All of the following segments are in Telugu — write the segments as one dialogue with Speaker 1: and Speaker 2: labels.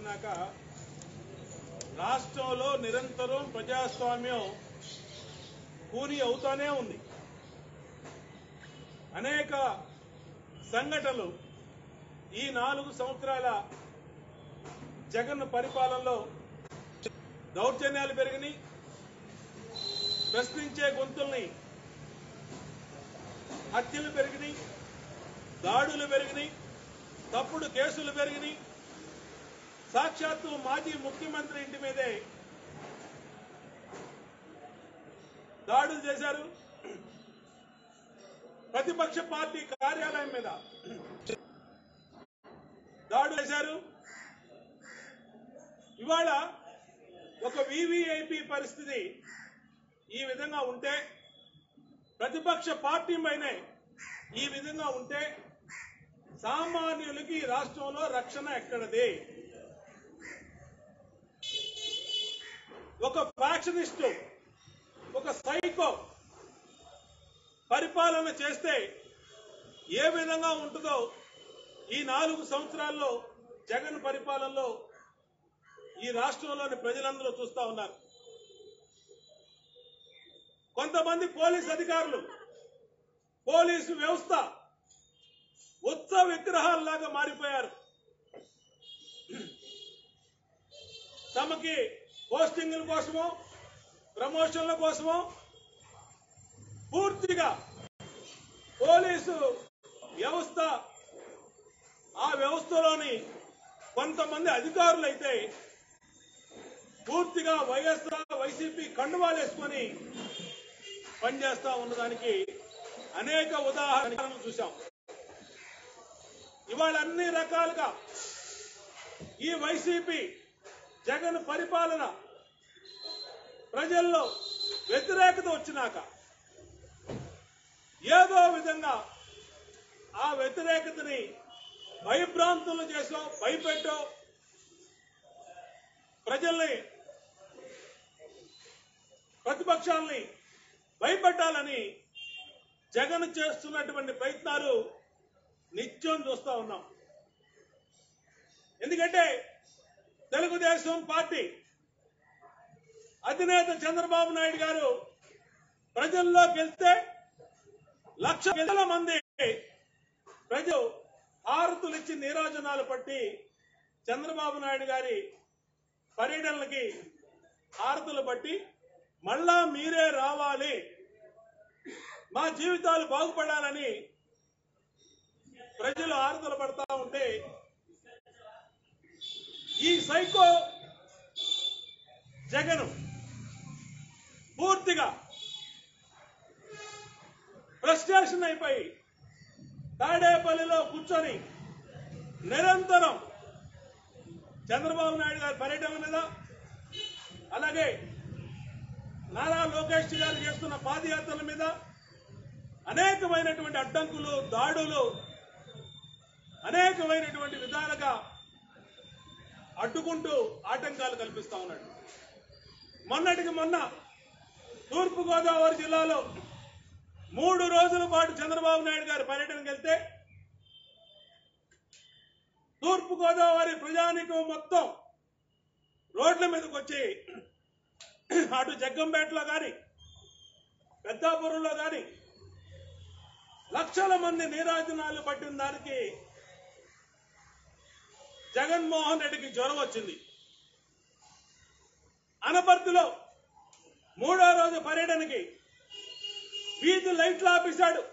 Speaker 1: వచ్చినాక రాష్ట్రంలో నిరంతరం ప్రజాస్వామ్యం కూని అవుతానే ఉంది అనేక సంఘటనలు ఈ నాలుగు సంవత్సరాల జగన్ పరిపాలనలో దౌర్జన్యాలు పెరిగినాయి ప్రశ్నించే గొంతుల్ని హత్యలు పెరిగినాయి దాడులు పెరిగినాయి తప్పుడు కేసులు పెరిగినాయి సాక్షాత్తు మాజీ ముఖ్యమంత్రి ఇంటి మీదే దాడులు చేశారు ప్రతిపక్ష పార్టీ కార్యాలయం మీద దాడులు చేశారు ఇవాళ ఒక వివిఐపి పరిస్థితి ఈ విధంగా ఉంటే ప్రతిపక్ష పార్టీ పైనే ఈ విధంగా ఉంటే సామాన్యులకి ఈ రాష్ట్రంలో రక్షణ ఎక్కడది ఒక ఫ్యాక్షనిస్టు ఒక సైకో పరిపాలన చేస్తే ఏ విధంగా ఉంటుందో ఈ నాలుగు సంవత్సరాల్లో జగన్ పరిపాలనలో ఈ రాష్ట్రంలోని ప్రజలందరూ చూస్తా ఉన్నారు కొంతమంది పోలీస్ అధికారులు పోలీసు వ్యవస్థ ఉత్సవ విగ్రహాల్లాగా మారిపోయారు తమకి పోస్టింగ్ల కోసమో ప్రమోషన్ల కోసమో పూర్తిగా పోలీసు వ్యవస్థ ఆ వ్యవస్థలోని కొంతమంది అధికారులైతే పూర్తిగా వైఎస్ఆర్ వైసీపీ కండువాలేసుకొని పనిచేస్తా ఉన్నదానికి అనేక ఉదాహరణలు చూశాం ఇవాళ అన్ని రకాలుగా ఈ వైసీపీ జగన్ పరిపాలన ప్రజల్లో వ్యతిరేకత వచ్చినాక ఏదో విధంగా ఆ వ్యతిరేకతని భయభ్రాంతులు చేసో భయపెట్టో ప్రజల్ని ప్రతిపక్షాల్ని భయపెట్టాలని జగన్ చేస్తున్నటువంటి ప్రయత్నాలు నిత్యం చూస్తా ఉన్నాం ఎందుకంటే తెలుగుదేశం పార్టీ అధినేత చంద్రబాబు నాయుడు గారు ప్రజల్లోకి వెళ్తే లక్ష వేల మంది ప్రజలు హారతులు ఇచ్చి నీరాజనాలు పట్టి చంద్రబాబు నాయుడు గారి పర్యటనలకి హారతులు పట్టి మళ్ళా మీరే రావాలి మా జీవితాలు బాగుపడాలని ప్రజలు హారతులు పడతా ఉంటే ఈ సైకో జగన్ పూర్తిగా ఫ్రస్ట్రేషన్ అయిపోయి తాడేపల్లిలో కూర్చొని నిరంతరం చంద్రబాబు నాయుడు గారి పర్యటన మీద అలాగే నారా లోకేష్ గారు చేస్తున్న పాదయాత్రల మీద అనేకమైనటువంటి అడ్డంకులు దాడులు అనేకమైనటువంటి విధాలుగా అడ్డుకుంటూ ఆటంకాలు కల్పిస్తా ఉన్నాడు మొన్నటికి మొన్న తూర్పు గోదావరి జిల్లాలో మూడు రోజుల పాటు చంద్రబాబు నాయుడు గారి పర్యటనకు వెళ్తే తూర్పు గోదావరి ప్రజానికం మొత్తం రోడ్ల మీదకి వచ్చి అటు జగ్గంపేటలో కానీ పెద్దాపురంలో కానీ లక్షల మంది నీరాజనాలు పట్టిన దానికి జగన్మోహన్ రెడ్డికి జ్వరం వచ్చింది అనపర్తిలో మూడో రోజు పర్యటనకి వీధి లైట్లు ఆపేశాడు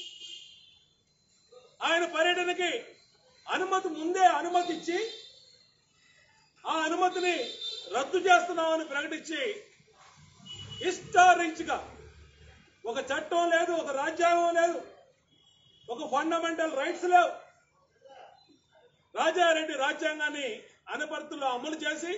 Speaker 1: ఆయన పర్యటనకి అనుమతి ముందే అనుమతి ఇచ్చి ఆ అనుమతిని రద్దు చేస్తున్నామని ప్రకటించి హిస్టారిచ్ గా ఒక చట్టం లేదు ఒక రాజ్యాంగం లేదు ఒక ఫండమెంటల్ రైట్స్ లేవు రాజారెడ్డి రాజ్యాంగాన్ని అనపర్తిలో అమలు చేసి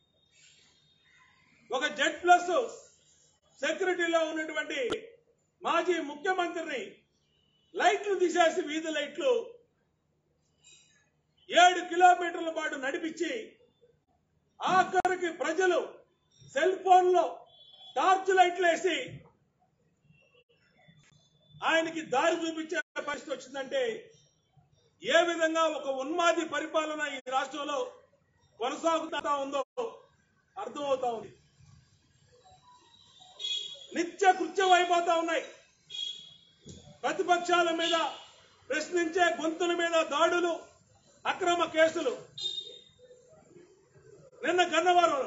Speaker 1: ఒక జెడ్ ప్లస్ సెక్యూరిటీలో ఉన్నటువంటి మాజీ ముఖ్యమంత్రిని లైట్లు తీసేసి వీధి లైట్లు ఏడు కిలోమీటర్ల పాటు నడిపించి ఆఖరికి ప్రజలు సెల్ ఫోన్లో టార్చ్ లైట్లు వేసి ఆయనకి దారి చూపించే పరిస్థితి వచ్చిందంటే ఏ విధంగా ఒక ఉన్మాది పరిపాలన ఈ రాష్ట్రంలో కొనసాగుతా ఉందో అర్థమవుతా ఉంది నిత్య కృత్యం అయిపోతా ఉన్నాయి ప్రతిపక్షాల మీద ప్రశ్నించే గొంతుల మీద దాడులు అక్రమ కేసులు నిన్న గన్నవరంలో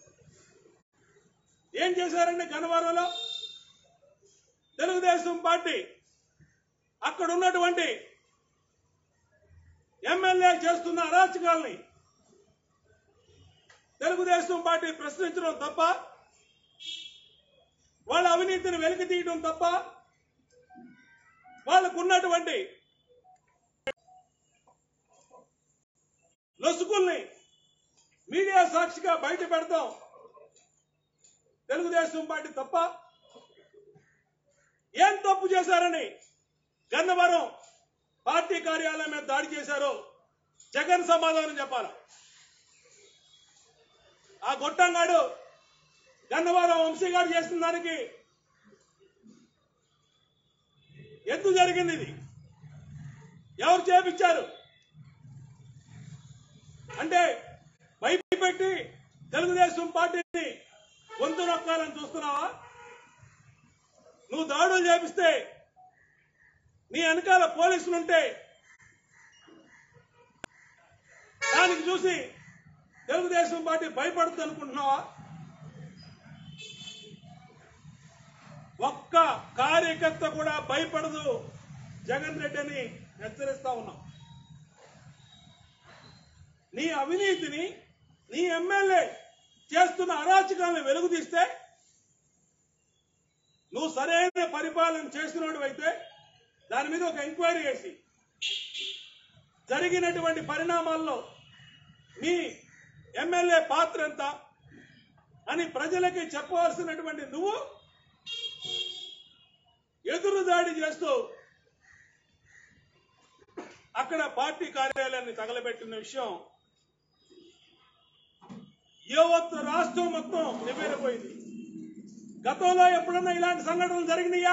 Speaker 1: ఏం చేశారండి గన్నవరంలో తెలుగుదేశం పార్టీ అక్కడ ఉన్నటువంటి ఎమ్మెల్యే చేస్తున్న అరాచకాల్ని తెలుగుదేశం పార్టీ ప్రశ్నించడం తప్ప వాళ్ళ అవినీతిని వెలికి తీయడం తప్ప వాళ్ళకు ఉన్నటువంటి లొసుగుల్ని మీడియా సాక్షిగా బయట పెడతాం తెలుగుదేశం పార్టీ తప్ప ఏం తప్పు చేశారని గన్నవరం పార్టీ కార్యాలయం మీద దాడి చేశారో జగన్ సమాధానం చెప్పాలి ఆ గొట్టంగాడు గన్నవరం వంశీగాడు చేసిన దానికి ఎందుకు జరిగింది ఇది ఎవరు చేపించారు అంటే భయపెట్టి తెలుగుదేశం పార్టీని గొంతు నొక్కాలని చూస్తున్నావా నువ్వు దాడులు చేపిస్తే నీ వెనకాల పోలీసులుంటే దానికి చూసి తెలుగుదేశం పార్టీ భయపడుతుంది అనుకుంటున్నావా ఒక్క కార్యకర్త కూడా భయపడదు జగన్ రెడ్డి అని హెచ్చరిస్తా ఉన్నాం నీ అవినీతిని నీ ఎమ్మెల్యే చేస్తున్న అరాచకాలను వెలుగుతీస్తే నువ్వు సరైన పరిపాలన చేసినోడు అయితే దాని మీద ఒక ఎంక్వైరీ చేసి జరిగినటువంటి పరిణామాల్లో మీ ఎమ్మెల్యే పాత్ర ఎంత అని ప్రజలకి చెప్పవలసినటువంటి నువ్వు ఎదురుదాడి చేస్తూ అక్కడ పార్టీ కార్యాలయాన్ని తగలబెట్టిన విషయం యావత్ రాష్ట్రం మొత్తం నివేరపోయింది గతంలో ఎప్పుడన్నా ఇలాంటి సంఘటనలు జరిగినాయా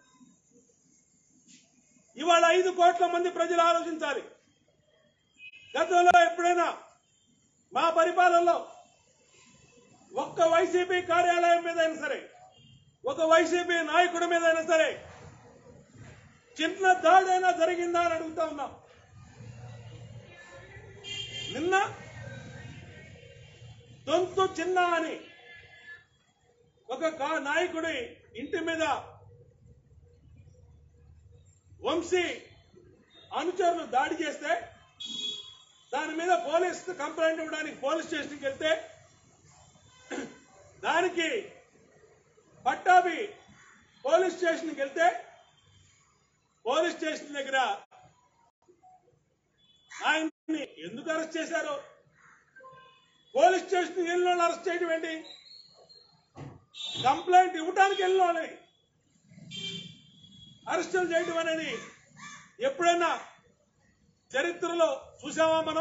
Speaker 1: ఇవాళ ఐదు కోట్ల మంది ప్రజలు ఆలోచించాలి గతంలో ఎప్పుడైనా మా పరిపాలనలో ఒక్క వైసీపీ కార్యాలయం మీద అయినా సరే ఒక వైసీపీ నాయకుడి మీద అయినా సరే చిన్న దాడైనా జరిగిందా అని అడుగుతా ఉన్నాం నిన్న దొంతు చిన్న అని ఒక కా- నాయకుడి ఇంటి మీద వంశీ అనుచరులు దాడి చేస్తే దాని మీద పోలీస్ కంప్లైంట్ ఇవ్వడానికి పోలీస్ స్టేషన్కి వెళ్తే దానికి పట్టాభి పోలీస్ స్టేషన్కి వెళ్తే పోలీస్ స్టేషన్ దగ్గర ఆయన్ని ఎందుకు అరెస్ట్ చేశారు పోలీస్ స్టేషన్కి వెళ్ళిన వాళ్ళు అరెస్ట్ చేయడం ఏంటి కంప్లైంట్ ఇవ్వడానికి వెళ్ళిన వాళ్ళని అరెస్టులు చేయడం అనేది ఎప్పుడైనా చరిత్రలో చూసామా మనం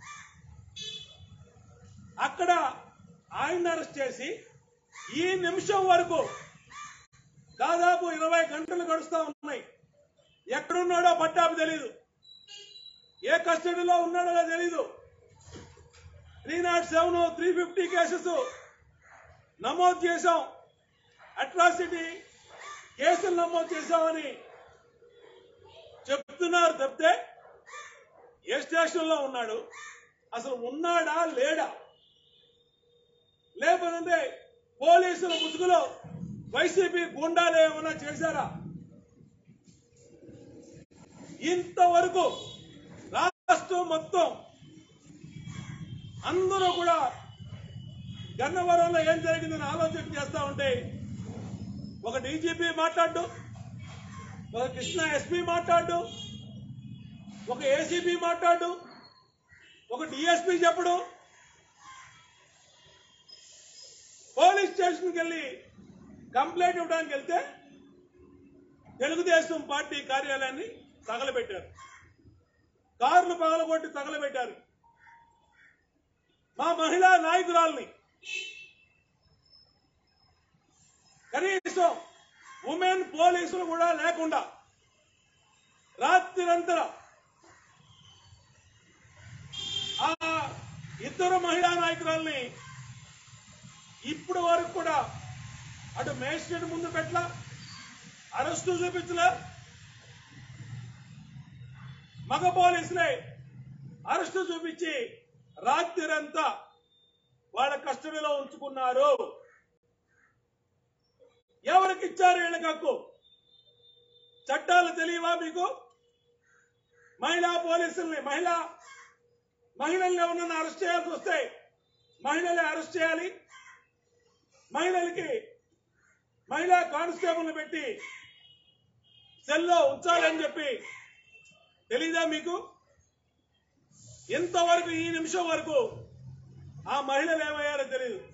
Speaker 1: అక్కడ ఆయన అరెస్ట్ చేసి ఈ నిమిషం వరకు దాదాపు ఇరవై గంటలు గడుస్తా ఉన్నాయి ఎక్కడున్నాడో పట్టాపు తెలీదు ఏ కస్టడీలో ఉన్నాడో తెలీదు three not seven three fifty cases నమోదు చేశాం అట్రాసిటీ కేసులు నమోదు చేశామని చెప్తున్నారు తప్పితే ఏ స్టేషన్లో ఉన్నాడు అసలు ఉన్నాడా లేడా లేకపోతే పోలీసుల ముసుగులో వైసీపీ గుండాలు ఏమైనా చేశారా ఇంతవరకు రాష్ట్రం మొత్తం అందరూ కూడా గన్నవరంలో ఏం జరిగిందని ఆలోచన చేస్తా ఉంటే ఒక డీజీపీ మాట్లాడు ఒక కృష్ణ ఎస్పీ మాట్లాడు ఒక ఏసీపీ మాట్లాడు ఒక డిఎస్పీ చెప్పడు పోలీస్ స్టేషన్కి వెళ్ళి కంప్లైంట్ ఇవ్వడానికి వెళ్తే తెలుగుదేశం పార్టీ కార్యాలయాన్ని తగలబెట్టారు కార్లు పగలగొట్టి తగలబెట్టారు మా మహిళా నాయకురాల్ని కనీసం ఉమెన్ పోలీసులు కూడా లేకుండా రాత్రిరంతర ఆ ఇద్దరు మహిళా నాయకురాల్ని ఇప్పుడు వరకు కూడా అటు మేజిస్ట్రేట్ ముందు పెట్టలా అరెస్టు చూపించలే మగ పోలీసులే అరెస్టు చూపించి రాత్రిరంతా వాళ్ళ కస్టడీలో ఉంచుకున్నారు ఎవరికి ఇచ్చారు వీళ్ళకి హక్కు చట్టాలు తెలియవా మీకు మహిళా పోలీసుల్ని మహిళా మహిళల్ని ఎవరన్నా అరెస్ట్ చేయాల్సి వస్తే మహిళల్ని అరెస్ట్ చేయాలి మహిళలకి మహిళా కానిస్టేబుల్ పెట్టి సెల్లో ఉంచాలని చెప్పి తెలీదా మీకు ఇంతవరకు ఈ నిమిషం వరకు ఆ మహిళలు ఏమయ్యారో తెలియదు